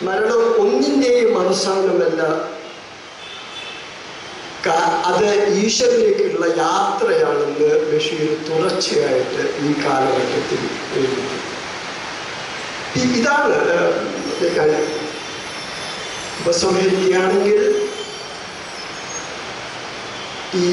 മരണം ഒന്നിൻ്റെയും അവസാനമല്ല കാ- അത് ഈശ്വരനിലേക്കുള്ള യാത്രയാണെന്ന് ബഷീർ തുടർച്ചയായിട്ട് ഈ കാലഘട്ടത്തിൽ എഴുതി ഇ- ഇതാണ് ഏഹ്, ഞാൻ ഉപസംഹരിക്കുകയാണെങ്കിൽ ഈ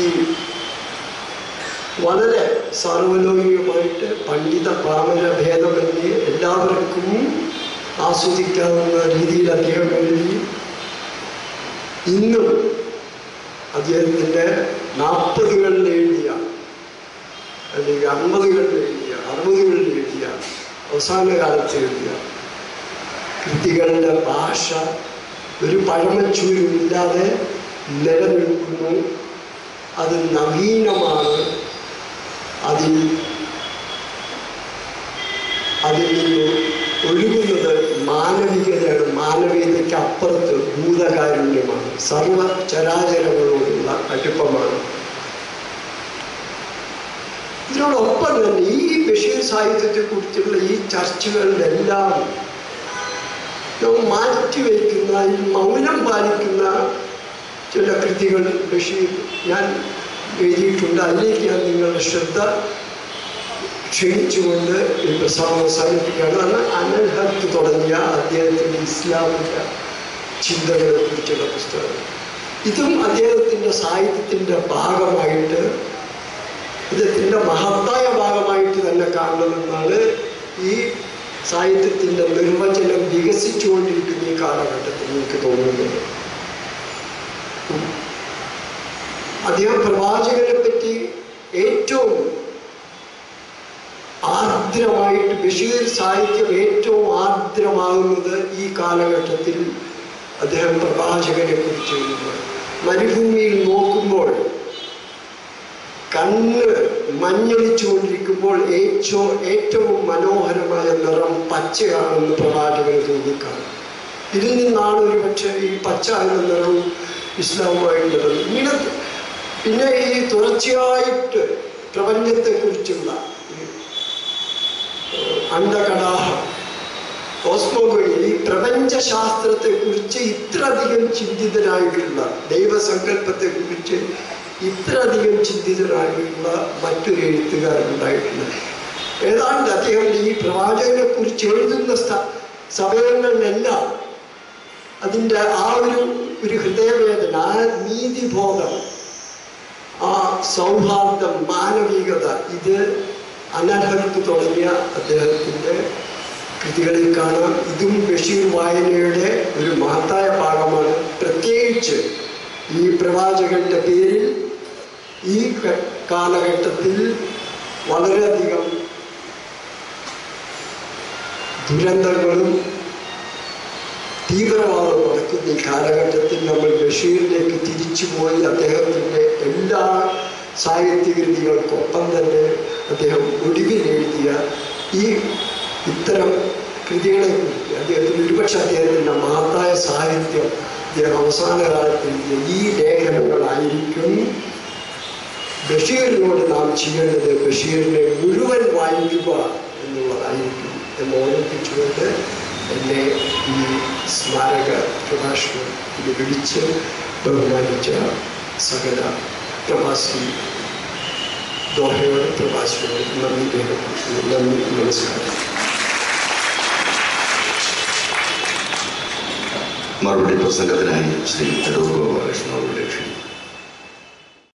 വളരെ സാർവലൗകികമായിട്ട് പണ്ഡിത പാമര ഭേദമന്യേ എല്ലാവർക്കും ആസ്വദിക്കാവുന്ന രീതിയിൽ അദ്ദേഹം എഴുതി ഇന്നും അദ്ദേഹത്തിൻ്റെ നാൽപ്പതുകളിൽ എഴുതിയ അല്ലെങ്കിൽ അമ്പതുകളിൽ എഴുതിയ അറുപതുകളിൽ എഴുതിയ അവസാന കാലത്ത് എഴുതിയ കൃതികളുടെ ഭാഷ ഒരു പഴമച്ചൂരുമില്ലാതെ നിലനിൽക്കുന്നു അത് നവീനമാണ് അതിൽ അതിൽ നിന്ന് ഒഴുകുന്നത് മാനവികതയാണ് മാനവികതയ്ക്ക് അപ്പുറത്ത് ഭൂതകാരുണ്യമാണ് സർവ ചരാചരങ്ങളോടുള്ള അടുപ്പമാണ് ഇതിനോടൊപ്പം തന്നെ ഈ ബഷീർ സാഹിത്യത്തെക്കുറിച്ചുള്ള ഈ ചർച്ചകളിലെല്ലാം നാം മാറ്റിവെക്കുന്ന ഈ മൗനം പാലിക്കുന്ന ചില കൃതികൾ ബഷീർ ഞാൻ എഴുതിയിട്ടുണ്ട് അതിലേക്ക് ഞാൻ നിങ്ങളുടെ ശ്രദ്ധ ക്ഷണിച്ചുകൊണ്ട് ഈ പ്രസംഗം അവസാനിപ്പിക്കുകയാണ് കാരണം അനൽഹത്ത് തുടങ്ങിയ അദ്ദേഹത്തിൻ്റെ ഇസ്ലാമിക ചിന്തകളെ കുറിച്ചുള്ള പുസ്തകം ഇതും അദ്ദേഹത്തിൻ്റെ സാഹിത്യത്തിൻ്റെ ഭാഗമായിട്ട് അദ്ദേഹത്തിൻ്റെ മഹത്തായ ഭാഗമായിട്ട് തന്നെ കാണണമെന്നാണ് ഈ സാഹിത്യത്തിൻ്റെ നിർവചനം വികസിച്ചുകൊണ്ടിരിക്കുന്ന ഈ കാലഘട്ടത്തിൽ എനിക്ക് തോന്നുന്നത് അദ്ദേഹം പ്രവാചകനെ പറ്റി ഏറ്റവും ആർദ്രമായിട്ട് ബഷീർ സാഹിത്യം ഏറ്റവും ആർദ്രമാകുന്നത് ഈ കാലഘട്ടത്തിൽ അദ്ദേഹം പ്രവാചകനെ കുറിച്ച് എഴുതുന്നു മരുഭൂമിയിൽ നോക്കുമ്പോൾ കണ്ണ് മഞ്ഞളിച്ചുകൊണ്ടിരിക്കുമ്പോൾ ഏറ്റവും ഏറ്റവും മനോഹരമായ നിറം പച്ചയാണെന്ന് പ്രവാചകന് തോന്നിക്കാണും ഇതിൽ നിന്നാണ് ഒരു പക്ഷേ ഈ പച്ച എന്ന നിറവും ഇസ്ലാമുമായിട്ടുള്ളത് ഇങ്ങനെ പിന്നെ ഈ തുടർച്ചയായിട്ട് പ്രപഞ്ചത്തെക്കുറിച്ചുള്ള ഈ, ഏഹ്, അണ്ടകടാഹം കോസ്മോഗോണി ഈ പ്രപഞ്ചശാസ്ത്രത്തെക്കുറിച്ച് ഇത്രയധികം ചിന്തിതനായിട്ടുള്ള ദൈവസങ്കല്പത്തെക്കുറിച്ച് ഇത്രയധികം ചിന്തിതനായിട്ടുള്ള മറ്റൊരു എഴുത്തുകാരുണ്ടായിട്ടില്ല ഏതാണ്ട് അദ്ദേഹം ഈ പ്രവാചകനെ കുറിച്ച് എഴുതുന്ന സ്ഥ സമയങ്ങളിലെല്ലാം അതിൻ്റെ ആ ഒരു ഒരു ഹൃദയവേദന ആ നീതിബോധം ആ സൗഹാർദ്ദം മാനവികത ഇത് അനർഹർക്ക് തുടങ്ങിയ അദ്ദേഹത്തിൻ്റെ കൃതികളിൽ കാണാം ഇതും ബഷീർ വായനയുടെ ഒരു മഹത്തായ ഭാഗമാണ് പ്രത്യേകിച്ച് ഈ പ്രവാചകന്റെ പേരിൽ ഈ ക- കാലഘട്ടത്തിൽ വളരെയധികം ദുരന്തങ്ങളും തീവ്രവാദം നടക്കുന്ന ഈ കാലഘട്ടത്തിൽ നമ്മൾ ബഷീറിലേക്ക് തിരിച്ചുപോയി അദ്ദേഹത്തിൻ്റെ എല്ലാ സാഹിത്യകൃതികൾക്കൊപ്പം തന്നെ അദ്ദേഹം ഒടുവിൽ എഴുതിയ ഈ ഇത്തരം കൃതികളെ കുറിച്ച് അദ്ദേഹത്തിന് ഒരുപക്ഷെ അദ്ദേഹത്തിൻ്റെ മഹത്തായ സാഹിത്യം അദ്ദേഹം അവസാന കാലത്ത് എഴുതിയ ഈ ലേഖനങ്ങളായിരിക്കും ബഷീറിനോട് നാം ചെയ്യേണ്ടത് ബഷീറിനെ മുഴുവൻ വായിക്കുക എന്നുള്ളതായിരിക്കും എന്ന് ഓർമ്മിപ്പിച്ചുകൊണ്ട് എന്നെ ഈ സ്മാരക പ്രഭാഷണം ഇത് വിളിച്ച് ബഹുമാനിച്ച സകല പ്രവാസി ദോഹയോട് പ്രവാസിയോട് നന്ദി രേഖപ്പെടുത്തുന്നു നന്ദി നമസ്കാരം മറുപടി പ്രസംഗത്തിനായി ശ്രീ അടൂർ ഗോപാലകൃഷ്ണൻ അവരുടെ